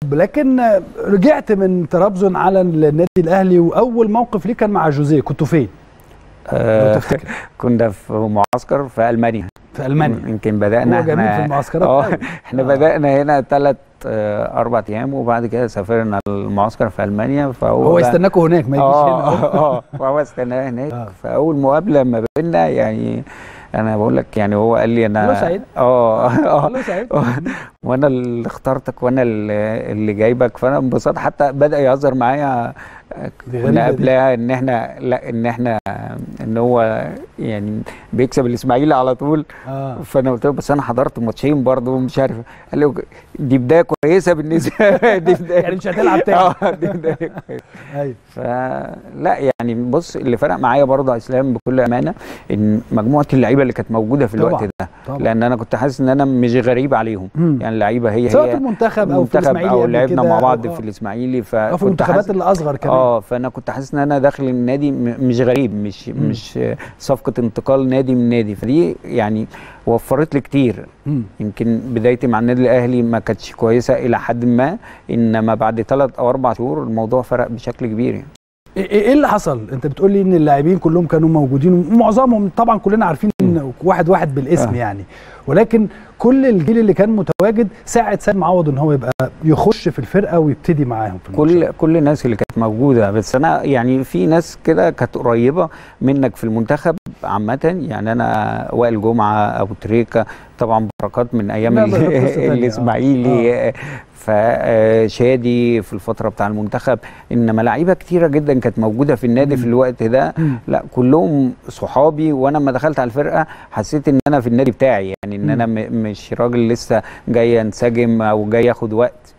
لكن رجعت من طرابزون على النادي الاهلي واول موقف ليه كان مع جوزيه كنتوا فين؟ آه كنا في معسكر في المانيا في المانيا يمكن بدانا هو جميل في المعسكرات اه احنا آه. بدانا هنا ثلاث آه اربع ايام وبعد كده سافرنا المعسكر في المانيا فهو هو يستناكوا هناك ما يجيش هنا اه اه فهو استناه هناك آه. فاول مقابله ما بيننا يعني انا بقول لك يعني هو قال لي انا سعيد اه اه سعيد وانا اللي اخترتك وانا اللي جايبك فانا انبسطت حتى بدا يهزر معايا كنا قبلها ان احنا لا ان احنا ان هو يعني بيكسب الاسماعيلي على طول آه. فانا قلت له بس انا حضرت ماتشين برضه ومش عارف قال لي دي بدايه كويسه بالنسبه دي بدايه يعني مش هتلعب تاني اه دي بدايه ايوه فلا يعني بص اللي فرق معايا برضه يا اسلام بكل امانه ان مجموعه اللعيبه اللي كانت موجوده في طبعًا. الوقت ده طبعًا. لان انا كنت حاسس ان انا مش غريب عليهم مم. يعني اللعيبه هي سواء في المنتخب او في الاسماعيلي او لعبنا مع بعض في الاسماعيلي فكنت في المنتخبات اللي اصغر كمان اه فانا كنت حاسس ان انا داخل النادي مش غريب مش مم. مش صفقه انتقال نادي من نادي فدي يعني وفرت لي كتير مم. يمكن بدايتي مع النادي الاهلي ما كانتش كويسه الى حد ما انما بعد ثلاث او اربع شهور الموضوع فرق بشكل كبير يعني. ايه اللي حصل؟ انت بتقول لي ان اللاعبين كلهم كانوا موجودين ومعظمهم طبعا كلنا عارفين ان واحد واحد بالاسم آه. يعني ولكن كل الجيل اللي كان متواجد ساعد سيد معوض ان هو يبقى يخش في الفرقه ويبتدي معاهم في كل كل الناس اللي كانت موجوده بس انا يعني في ناس كده كانت قريبه منك في المنتخب عامه يعني انا وائل جمعه ابو تريكه طبعا بركات من ايام الاسماعيلي آه. فشادي في الفتره بتاع المنتخب انما لعيبه كتيره جدا كانت موجوده في النادي في الوقت ده لا كلهم صحابي وانا لما دخلت على الفرقه حسيت ان انا في النادي بتاعي يعني ان انا مش راجل لسه جاي انسجم او جاي اخد وقت